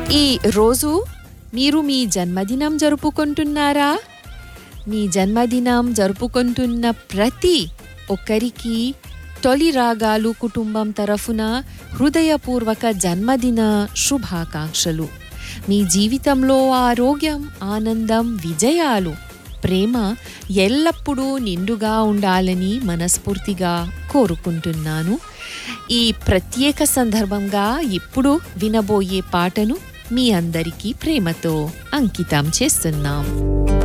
ఈ రోజు మీరు మీ జన్మదినం జరుపుకుంటున్నారా మీ జన్మదినం జరుపుకుంటున్న ప్రతి ఒక్కరికి తొలి రాగాలు కుటుంబం తరఫున హృదయపూర్వక జన్మదిన శుభాకాంక్షలు మీ జీవితంలో ఆరోగ్యం ఆనందం విజయాలు ప్రేమ ఎల్లప్పుడూ నిండుగా ఉండాలని మనస్ఫూర్తిగా కోరుకుంటున్నాను ఈ ప్రత్యేక సందర్భంగా ఇప్పుడు వినబోయే పాటను మీ అందరికీ ప్రేమతో అంకితం చేస్తున్నాం